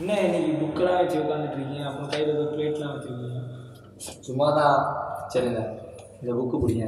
என்ன இன்னைக்கு புக்கெல்லாம் வச்சு உட்காந்துட்டு இருக்கீங்க அப்புறம் கையில் ஏதோ பிளேட்லாம் வச்சுருக்கீங்க சும்மா தான் சரிங்க இந்த புக்கு பிடிங்க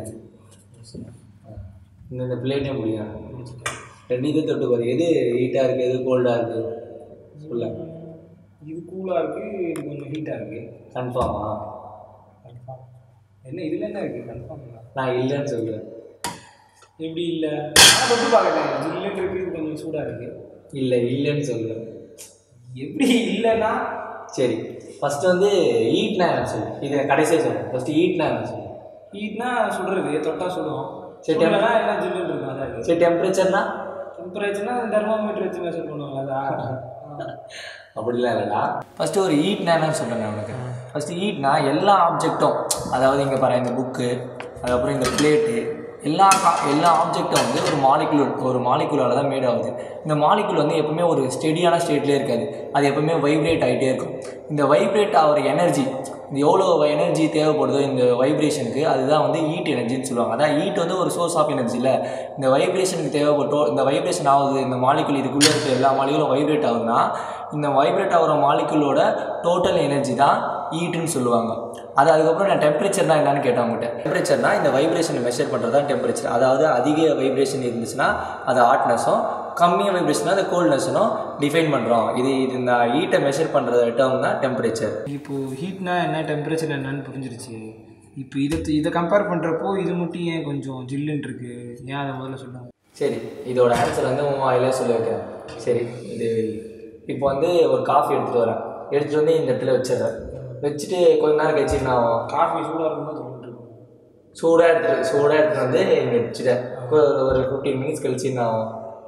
இந்த இந்த பிளேட்டையும் பிடிங்க ரெண்டுத்தையும் தொட்டு பாரு எது ஹீட்டாக இருக்குது எது கோல்டாக இருக்குது சொல்ல இது கூலாக இருக்குது இது கொஞ்சம் ஹீட்டாக இருக்குது கன்ஃபார்மா கன்ஃபார்ம் என்ன இதில் என்ன இருக்குது கன்ஃபார்ம் நான் இல்லைன்னு சொல்லுவேன் எப்படி இல்லை நான் தொட்டு பார்க்கட்டேன் ஜில்லுன்னு இருக்குது இது கொஞ்சம் சூடாக இருக்குது இல்லை இல்லைன்னு சொல்லுவேன் எப்படி இல்லைன்னா சரி ஃபஸ்ட்டு வந்து ஈட்னா என்ன சொல்லு இதை கடைசியாக சொல்லுங்கள் ஃபஸ்ட்டு ஈட்னா என்ன சொல்லு ஹீட்னா சுடுறது தொட்டா சுடும் சரி, சுடலைன்னா எல்லாம் ஜில்லுன்னு இருக்கும் அதான் இது சரி டெம்பரேச்சர்னா டெம்பரேச்சர்னா தெர்மோமீட்டர் வச்சு மெஷர் பண்ணுவாங்க அதான் அப்படிலாம் இல்லைடா ஃபஸ்ட்டு ஒரு ஈட்னா என்னன்னு சொல்கிறேன் உனக்கு ஃபஸ்ட்டு ஈட்னா எல்லா ஆப்ஜெக்ட்டும் அதாவது இங்கே பாரு இந்த புக்கு அதுக்கப்புறம் இந்த பிளேட்டு எல்லா கா- எல்லா ஆப்ஜெக்டும் வந்து ஒரு மாலிகுலர் ஒரு மாலிகுலால தான் மேட் ஆகுது இந்த மாலிகுல் வந்து எப்பவுமே ஒரு ஸ்டெடியான ஸ்டேட்லேயே இருக்காது அது எப்பவுமே வைப்ரேட் ஆகிட்டே இருக்கும் இந்த வைப்ரேட் ஆகிற எனர்ஜி இந்த எவ்வளோ எனர்ஜி தேவைப்படுதோ இந்த வைப்ரேஷனுக்கு அதுதான் வந்து ஹீட் எனர்ஜின்னு சொல்லுவாங்க அதான் ஹீட் வந்து ஒரு சோர்ஸ் ஆஃப் எனர்ஜி இல்லை இந்த வைப்ரேஷனுக்கு தேவைப்பட்டோ இந்த வைப்ரேஷன் ஆகுது இந்த மாலிகுல் இதுக்குள்ளே இருக்க எல்லா மாலிகுலும் வைப்ரேட் ஆகுதுன்னா இந்த வைப்ரேட் ஆகிற மாலிகுலோட டோட்டல் எனர்ஜி தான் ஹீட்டுன்னு சொல்லுவாங்க அது அதுக்கப்புறம் நான் டெம்பரேச்சர்னா என்னன்னு கேட்டேன் உங்கள்கிட்ட டெம்பரேச்சர்னா இந்த வைப்ரேஷனை மெஷர் பண்ணுறது தான் டெம்பரேச்சர் அதாவது அதிக வைப்ரேஷன் இருந்துச்சுன்னா அது ஹாட்னஸும் கம்மியாக வைப்ரேஷனாக அது கோல்ட்னஸும் டிஃபைன் பண்ணுறோம் இது இது இந்த ஹீட்டை மெஷர் பண்ணுற டேர்ம் தான் டெம்பரேச்சர் இப்போது ஹீட்னா என்ன டெம்பரேச்சர் என்னன்னு புரிஞ்சிருச்சு இப்போ இதை இதை கம்பேர் பண்ணுறப்போ இது மட்டும் ஏன் கொஞ்சம் ஜில்லுன்னு இருக்கு ஏன் அதை முதல்ல சொல்லுங்க சரி இதோட ஆன்சர் வந்து உன் வாயிலே சொல்ல வைக்கிறேன் சரி இது இப்போ வந்து ஒரு காஃபி எடுத்துகிட்டு வரேன் எடுத்துகிட்டு வந்து இந்த இடத்துல வச்சிடுறேன் வச்சுட்டு கொஞ்ச நேரம் கழிச்சு என்ன ஆகும் காஃபி சூடாக இருக்கும்போது சொல்லிட்டு இருக்கும் சூடாக எடுத்துட்டு சூடாக எடுத்துட்டு வந்து இங்கே வச்சுட்டேன் ஒரு- ஒரு ஃபிஃப்டீன் மினிட்ஸ் கழிச்சு என்ன ஆகும்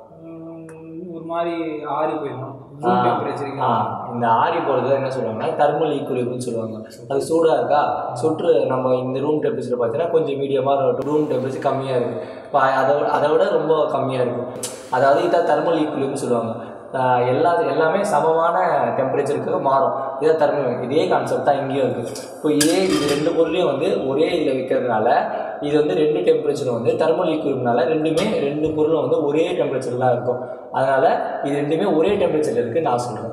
உம், ஒரு மாதிரி ஆறி போயிடும் ஆ, ரூம் டெம்பரேச்சருக்கு ஆ, இந்த ஆறி போகிறது என்ன சொல்லுவாங்கன்னா தெர்மல் ஈக்குவலிபிள்னு சொல்லுவாங்க அது சூடாக இருக்கா சுற்று நம்ம இந்த ரூம் டெம்பரேச்சர் பார்த்தீங்கன்னா கொஞ்சம் மீடியமாக ரூம் டெம்பரேச்சர் கம்மியாக இருக்குது இப்போ அதை விட- அதை விட ரொம்ப கம்மியாக இருக்கும் அதாவது இதான் தெர்மல் ஈக்குவலிப்னு சொல்லுவாங்க ஆ, எல்லா எல்லாமே சமமான டெம்பரேச்சருக்கு மாறும் இதான் தெர்மல் இதே கான்செப்ட் தான் இங்கேயும் இருக்குது இப்போ இதே இது ரெண்டு பொருளையும் வந்து ஒரே இதில் விற்கிறதுனால இது வந்து ரெண்டு டெம்பரேச்சரும் வந்து தெர்மல் ஈக்குவலிப்னால ரெண்டுமே ரெண்டு பொருளும் வந்து ஒரே டெம்பரேச்சர் தான் இருக்கும் அதனால் இது ரெண்டுமே ஒரே டெம்பரேச்சரில் இருக்குன்னு நான் சொல்கிறேன்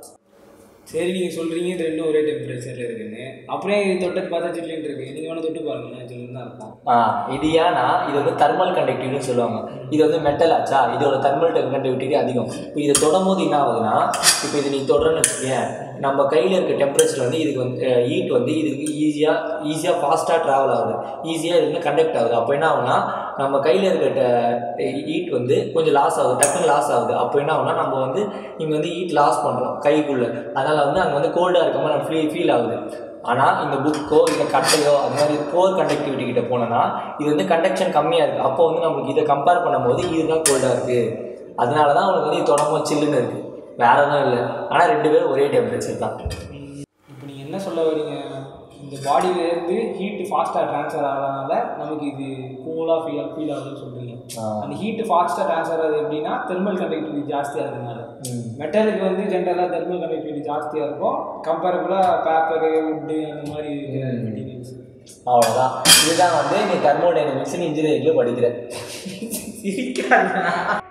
சரி நீங்கள் சொல்கிறீங்க இது ரெண்டும் ஒரே டெம்பரேச்சரில் இருக்குன்னு அப்புறம் இது தொட்டது பார்த்தா ஜில்லுன்னு இருக்கு நீங்கள் வேணால் தொட்டு பாருங்க ஜில்லுன்னு தான் இருக்கும் ஆ இது ஏன்னா இது வந்து தெர்மல் கண்டக்டிவிட்டின்னு சொல்லுவாங்க இது வந்து மெட்டல் ஆச்சா இதோட தெர்மல் கண்டக்டிவிட்டி அதிகம் இப்போ இதை தொடும்போது என்ன ஆகுதுன்னா இப்போ இது நீ தொடரன்னு வச்சுக்கேன் நம்ம கையில் இருக்க டெம்பரேச்சர் வந்து இதுக்கு வந்து ஹீட் வந்து இதுக்கு ஈஸியாக ஈஸியாக ஃபாஸ்ட்டாக ட்ராவல் ஆகுது ஈஸியாக இது வந்து கண்டக்ட் ஆகுது அப்போ என்ன ஆகும்னா நம்ம கையில் இருக்க ஹீட் வந்து கொஞ்சம் லாஸ் ஆகுது டக்குன்னு லாஸ் ஆகுது அப்போ என்ன ஆகும்னா நம்ம வந்து இங்கே வந்து ஹீட் லாஸ் பண்ணுறோம் கைக்குள்ளே அதனால் வந்து அங்கே வந்து கோல்டாக இருக்க மாதிரி நம்ம ஃபீல் ஃபீல் ஆகுது ஆனால் இந்த புக்கோ இல்லை கட்டையோ அது மாதிரி போர் கண்டக்டிவிட்டி கிட்ட போனோன்னா இது வந்து கண்டக்ஷன் கம்மியாக இருக்குது அப்போ வந்து நம்மளுக்கு இதை கம்பேர் பண்ணும்போது இதுதான் கோல்டாக இருக்குது அதனால தான் அவனுக்கு வந்து இது தொடமோ சில்லுன்னு இருக்குது வேற எதுவும் இல்லை ஆனால் ரெண்டு பேரும் ஒரே டெம்பரேச்சர் தான் இப்போ நீங்கள் என்ன சொல்ல வரீங்க இந்த பாடியிலேருந்து ஹீட்டு ஃபாஸ்ட்டாக ட்ரான்ஸ்ஃபர் ஆகிறதுனால நமக்கு இது கூலாக ஃபீல் ஃபீல் ஆகுதுன்னு சொல்கிறீங்க ஆ. அந்த ஹீட்டு ஃபாஸ்ட்டாக ட்ரான்ஸ்ஃபர் ஆகுது எப்படின்னா தெர்மல் கண்டக்டிவிட்டி ஜாஸ்தியாக இருக்கிறதுனால ம். மெட்டலுக்கு வந்து ஜென்ரலாக தெர்மல் கண்டக்டிவிட்டி ஜாஸ்தியாக இருக்கும் கம்பேரபுளாக பேப்பரு வுட்டு அந்த மாதிரி ம். மெட்டீரியல்ஸ் அவ்வளோதான் இதுதான் வந்து நீ தெர்மோடைனமிக்ஸ் இன்ஜினியரிங்கில் படிக்கிற சிரிக்காதீங்க